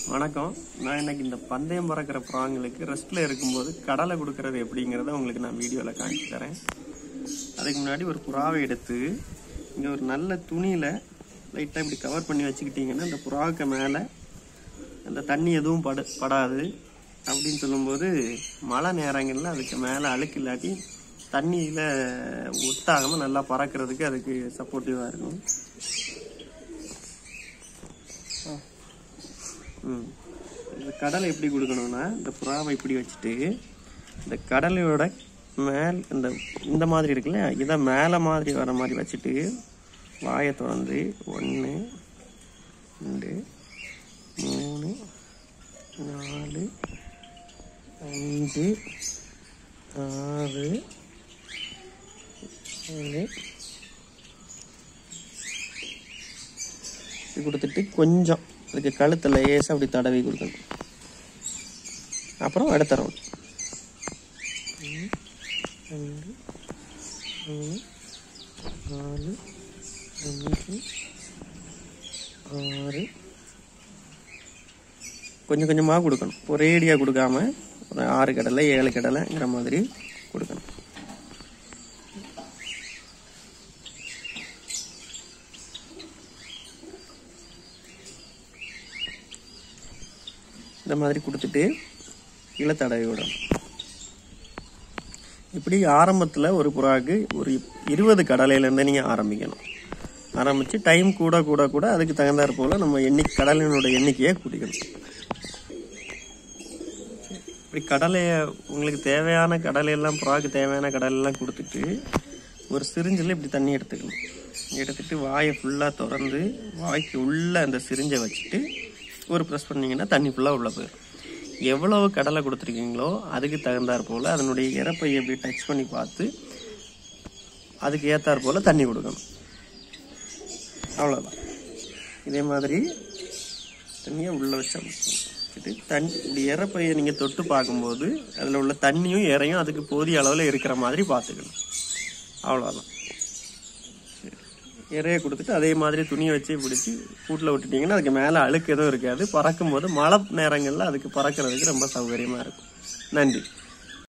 வணக்கம் நான் இன்னைக்கு இந்த பந்தயம் பறக்கிற ப்ராங்களுக்கு ரெஸ்ட்ல இருக்கும்போது கடலை கொடுக்கறது எப்படிங்கிறத உங்களுக்கு நான் வீடியோவில் காமிச்சு தரேன் அதுக்கு முன்னாடி ஒரு புறாவை எடுத்து இங்கே ஒரு நல்ல துணியில் லைட்டாக இப்படி கவர் பண்ணி வச்சுக்கிட்டிங்கன்னா இந்த புறாவுக்கு மேலே அந்த தண்ணி எதுவும் படு படாது அப்படின்னு சொல்லும்போது மழை நேரங்களில் அதுக்கு மேலே அழுக்கு இல்லாட்டி தண்ணியில் ஒட்டாகாமல் நல்லா பறக்கிறதுக்கு அதுக்கு சப்போர்ட்டிவாக இருக்கும் ம் இந்த கடலை எப்படி கொடுக்கணும்னா இந்த புறாவை இப்படி வச்சுட்டு இந்த கடலையோட மேல் இந்த இந்த மாதிரி இருக்குல்ல இதை மேலே மாதிரி வர மாதிரி வச்சுட்டு வாயை திறந்து ஒன்று ரெண்டு மூணு நாலு அஞ்சு ஆறு ஏழு இது கொடுத்துட்டு கொஞ்சம் அதுக்கு கழுத்தில் லேசாக அப்படி தடவி கொடுக்கணும் அப்புறம் அடுத்த ரவுண்ட் ரெண்டு மூணு நாலு அஞ்சு ஆறு கொஞ்சம் கொஞ்சமாக கொடுக்கணும் ஒரேடியாக கொடுக்காம ஒரு ஆறு கடலை ஏழு கடலைங்கிற மாதிரி கொடுக்கணும் இந்த மாதிரி கொடுத்துட்டு கீழே தடவி விடணும் இப்படி ஆரம்பத்தில் ஒரு புறாவுக்கு ஒரு இருபது கடலையிலேருந்து நீங்கள் ஆரம்பிக்கணும் ஆரம்பித்து டைம் கூட கூட கூட அதுக்கு தகுந்தாற் போல் நம்ம எண்ணி கடலினோட எண்ணிக்கையை கூட்டிக்கணும் இப்படி கடலையை உங்களுக்கு தேவையான கடலையெல்லாம் புறாவுக்கு தேவையான கடலையெல்லாம் கொடுத்துட்டு ஒரு சிரிஞ்சில் இப்படி தண்ணி எடுத்துக்கணும் எடுத்துட்டு வாயை ஃபுல்லாக திறந்து வாய்க்கு உள்ள அந்த சிரிஞ்சை வச்சுட்டு ஒரு ப்ரெஸ் பண்ணீங்கன்னா தண்ணி ஃபுல்லாக உள்ளே போயிடும் எவ்வளவு கடலை கொடுத்துருக்கீங்களோ அதுக்கு தகுந்தாற் போல் அதனுடைய இறப்பை எப்படி டச் பண்ணி பார்த்து அதுக்கு ஏற்றாற் போல் தண்ணி கொடுக்கணும் அவ்வளோதான் இதே மாதிரி தண்ணியை உள்ளே வச்சு வச்சுட்டு தண்ணி இப்படி இறப்பையை நீங்கள் தொட்டு பார்க்கும்போது அதில் உள்ள தண்ணியும் இறையும் அதுக்கு போதிய அளவில் இருக்கிற மாதிரி பார்த்துக்கணும் அவ்வளோதான் இறைய கொடுத்துட்டு அதே மாதிரி துணியை வச்சு பிடிச்சி கூட்டில் விட்டுட்டிங்கன்னா அதுக்கு மேலே அழுக்கு எதுவும் இருக்காது பறக்கும் போது மழை நேரங்களில் அதுக்கு பறக்கிறதுக்கு ரொம்ப சௌகரியமாக இருக்கும் நன்றி